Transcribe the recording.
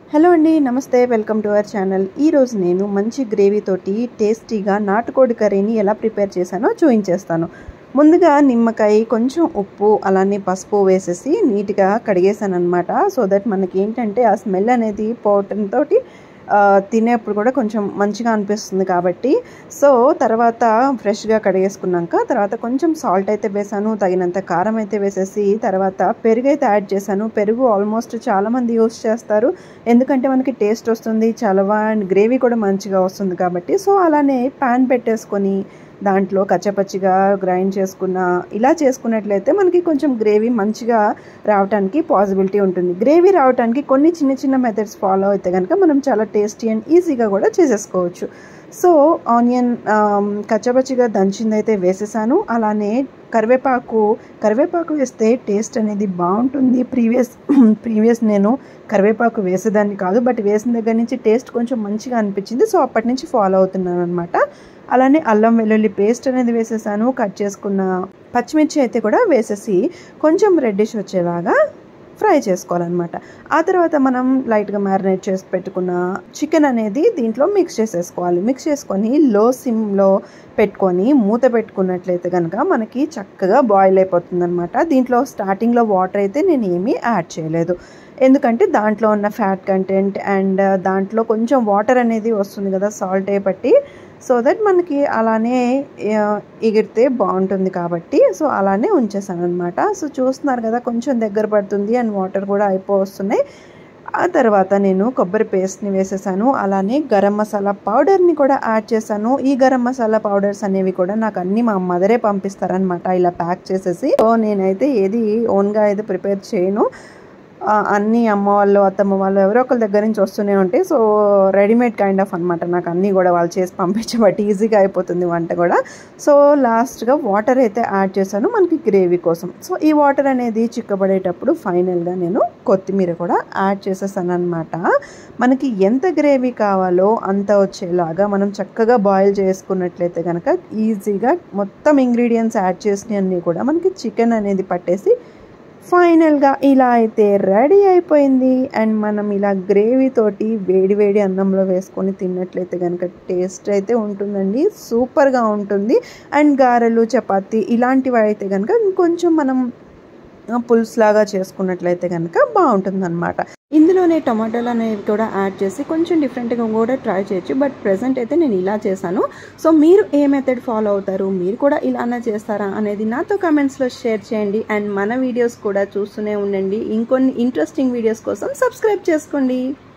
hello అండి నమస్తే welcome to our channel ఈరోజు నేను మంచి గ్రేవీ తోటి టేస్టీగా నాటుకోడి కర్రీని ఎలా ప్రిపేర్ చేశానో చూపించేస్తాను ముందుగా నిమ్మకాయ కొంచెం ఉప్పు అలానే పసుపు వేసేసి నీట్గా కడిగేసాను అనమాట సో దట్ మనకి ఏంటంటే ఆ స్మెల్ అనేది పోవటంతో తినేప్పుడు కూడా కొంచెం మంచిగా అనిపిస్తుంది కాబట్టి సో తర్వాత ఫ్రెష్గా కడిగేసుకున్నాక తర్వాత కొంచెం సాల్ట్ అయితే వేసాను తగినంత కారం అయితే వేసేసి తర్వాత పెరుగు అయితే యాడ్ చేశాను పెరుగు ఆల్మోస్ట్ చాలామంది యూస్ చేస్తారు ఎందుకంటే మనకి టేస్ట్ వస్తుంది చలవా అండ్ గ్రేవీ కూడా మంచిగా వస్తుంది కాబట్టి సో అలానే ప్యాన్ పెట్టేసుకొని దాంట్లో కచ్చపచ్చిగా గ్రైండ్ చేసుకున్న ఇలా చేసుకున్నట్లయితే మనకి కొంచెం గ్రేవీ మంచిగా రావడానికి పాసిబిలిటీ ఉంటుంది గ్రేవీ రావడానికి కొన్ని చిన్న చిన్న మెథడ్స్ ఫాలో అయితే కనుక మనం చాలా టేస్టీ అండ్ ఈజీగా కూడా చేసేసుకోవచ్చు సో ఆనియన్ కచ్చపచ్చిగా దంచింది అయితే వేసేసాను అలానే కరివేపాకు కరివేపాకు వేస్తే టేస్ట్ అనేది బాగుంటుంది ప్రీవియస్ ప్రీవియస్ నేను కరివేపాకు వేసేదాన్ని కాదు బట్ వేసిన దగ్గర నుంచి టేస్ట్ కొంచెం మంచిగా అనిపించింది సో అప్పటి నుంచి ఫాలో అవుతున్నాను అనమాట అలానే అల్లం వెల్లుల్లి పేస్ట్ అనేది వేసేసాను కట్ చేసుకున్న పచ్చిమిర్చి అయితే కూడా వేసేసి కొంచెం రెడ్డిష్ వచ్చేలాగా ఫ్రై చేసుకోవాలన్నమాట ఆ తర్వాత మనం లైట్గా మ్యారినేట్ చేసి పెట్టుకున్న చికెన్ అనేది దీంట్లో మిక్స్ చేసేసుకోవాలి మిక్స్ చేసుకొని లో సిమ్లో పెట్టుకొని మూత పెట్టుకున్నట్లయితే కనుక మనకి చక్కగా బాయిల్ అయిపోతుంది అనమాట దీంట్లో స్టార్టింగ్లో వాటర్ అయితే నేను ఏమీ యాడ్ చేయలేదు ఎందుకంటే దాంట్లో ఉన్న ఫ్యాట్ కంటెంట్ అండ్ దాంట్లో కొంచెం వాటర్ అనేది వస్తుంది కదా సాల్ట్ బట్టి సో దట్ మనకి అలానే ఎగిరితే బాగుంటుంది కాబట్టి సో అలానే ఉంచేసాను అనమాట సో చూస్తున్నారు కదా కొంచెం దగ్గర పడుతుంది అండ్ వాటర్ కూడా అయిపో వస్తున్నాయి ఆ తర్వాత నేను కొబ్బరి పేస్ట్ని వేసేసాను అలానే గరం మసాలా పౌడర్ని కూడా యాడ్ చేశాను ఈ గరం మసాలా పౌడర్స్ అనేవి కూడా నాకు అన్ని మా మదరే పంపిస్తారనమాట ఇలా ప్యాక్ చేసేసి సో నేనైతే ఏది ఓన్గా అయితే ప్రిపేర్ చేయను అన్నీ అమ్మ వాళ్ళు అత్తమ్మ వాళ్ళు ఎవరో ఒకరి దగ్గర నుంచి వస్తూనే ఉంటాయి సో రెడీమేడ్ కైండ్ ఆఫ్ అనమాట నాకు అన్నీ కూడా వాళ్ళు చేసి పంపించబట్టి ఈజీగా అయిపోతుంది వంట కూడా సో లాస్ట్గా వాటర్ అయితే యాడ్ చేశాను మనకి గ్రేవీ కోసం సో ఈ వాటర్ అనేది చిక్కబడేటప్పుడు ఫైనల్గా నేను కొత్తిమీర కూడా యాడ్ చేసేసాను అనమాట మనకి ఎంత గ్రేవీ కావాలో అంత వచ్చేలాగా మనం చక్కగా బాయిల్ చేసుకున్నట్లయితే కనుక ఈజీగా మొత్తం ఇంగ్రీడియంట్స్ యాడ్ చేసినవన్నీ కూడా మనకి చికెన్ అనేది పట్టేసి ఫైనల్గా ఇలా అయితే రెడీ అయిపోయింది అండ్ మనం ఇలా గ్రేవీ తోటి వేడి వేడి అన్నంలో వేసుకొని తిన్నట్లయితే కనుక టేస్ట్ అయితే ఉంటుందండి సూపర్గా ఉంటుంది అండ్ గారెలు చపాతి ఇలాంటివి అయితే కనుక ఇంకొంచెం మనం పులుసు లాగా చేసుకున్నట్లయితే కనుక బాగుంటుంది అనమాట ఇందులోనే టమాటాలు అనేవి కూడా యాడ్ చేసి కొంచెం డిఫరెంట్గా కూడా ట్రై చేయొచ్చు బట్ ప్రజెంట్ అయితే నేను ఇలా చేశాను సో మీరు ఏ మెథడ్ ఫాలో అవుతారు మీరు కూడా ఇలానే చేస్తారా అనేది నాతో కమెంట్స్లో షేర్ చేయండి అండ్ మన వీడియోస్ కూడా చూస్తూనే ఉండండి ఇంకొన్ని ఇంట్రెస్టింగ్ వీడియోస్ కోసం సబ్స్క్రైబ్ చేసుకోండి